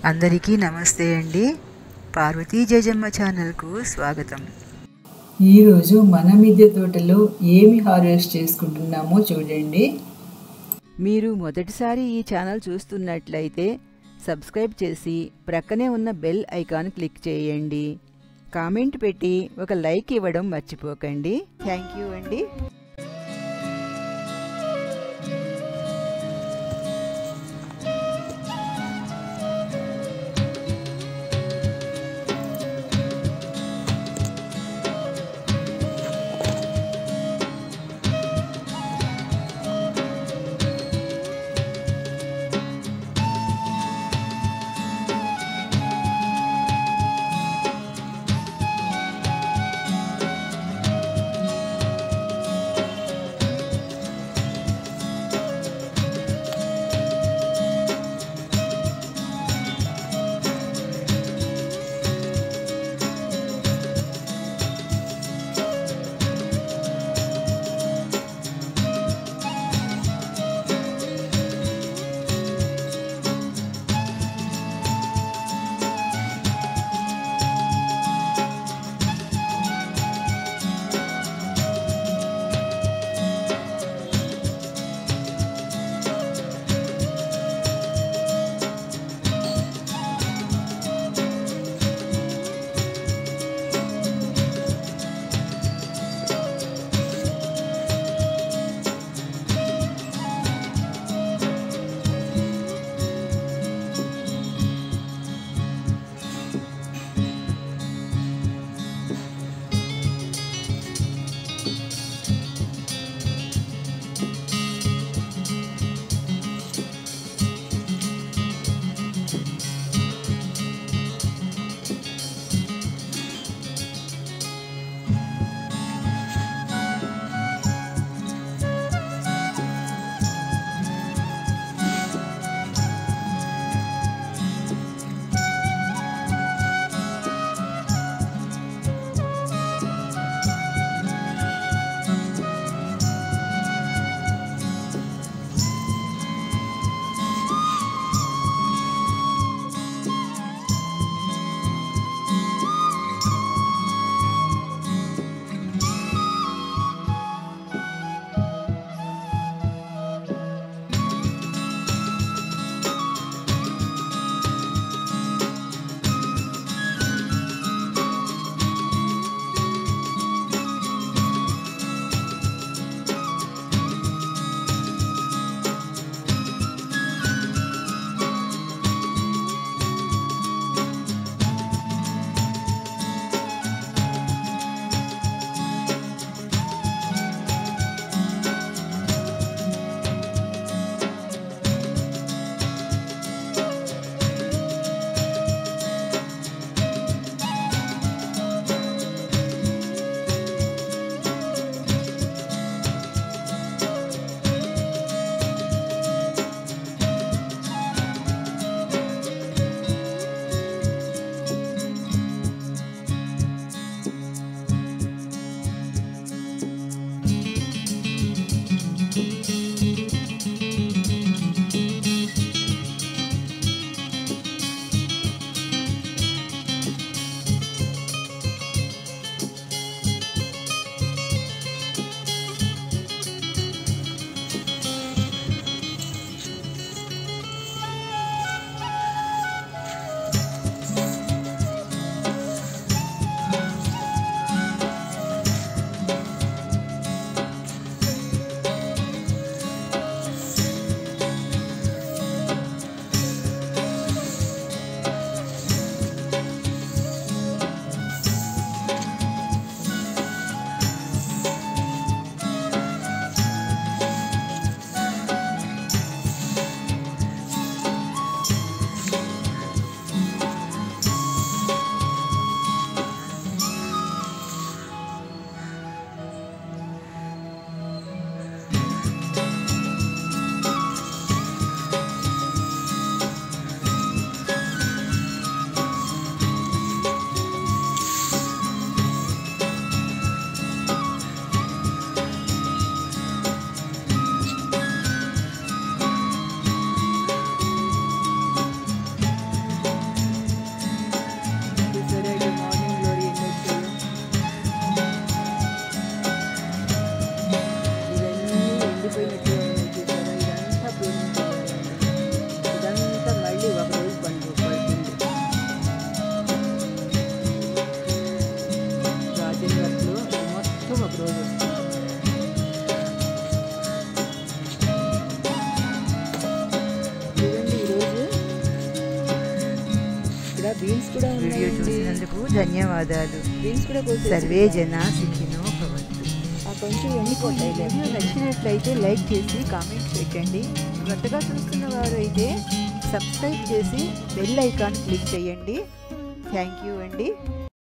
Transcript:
అందరికీ నమస్తే అండి పార్వతీ జయజమ్మ ఛానల్కు స్వాగతం ఈరోజు మన మిద్దె తోటలో ఏమి హార్వెస్ట్ చేసుకుంటున్నామో చూడండి మీరు మొదటిసారి ఈ ఛానల్ చూస్తున్నట్లయితే సబ్స్క్రైబ్ చేసి ప్రక్కనే ఉన్న బెల్ ఐకాన్ క్లిక్ చేయండి కామెంట్ పెట్టి ఒక లైక్ ఇవ్వడం మర్చిపోకండి థ్యాంక్ యూ అండి బీన్స్ కూడా వీడియో ఉన్నాయండి చూసినందుకు ధన్యవాదాలు బీన్స్ కూడా కోసేసి సర్వే జన సుఖినో భవంతు ఆ కొంచెం ఎండిపోతాయి వీడియో నచ్చినట్లయితే లైక్ చేసి కామెంట్ పెట్టండి కొత్తగా చూస్తున్న వారు అయితే సబ్స్క్రైబ్ చేసి బెల్ ఐకాన్ క్లిక్ చేయండి థ్యాంక్ యూ అండి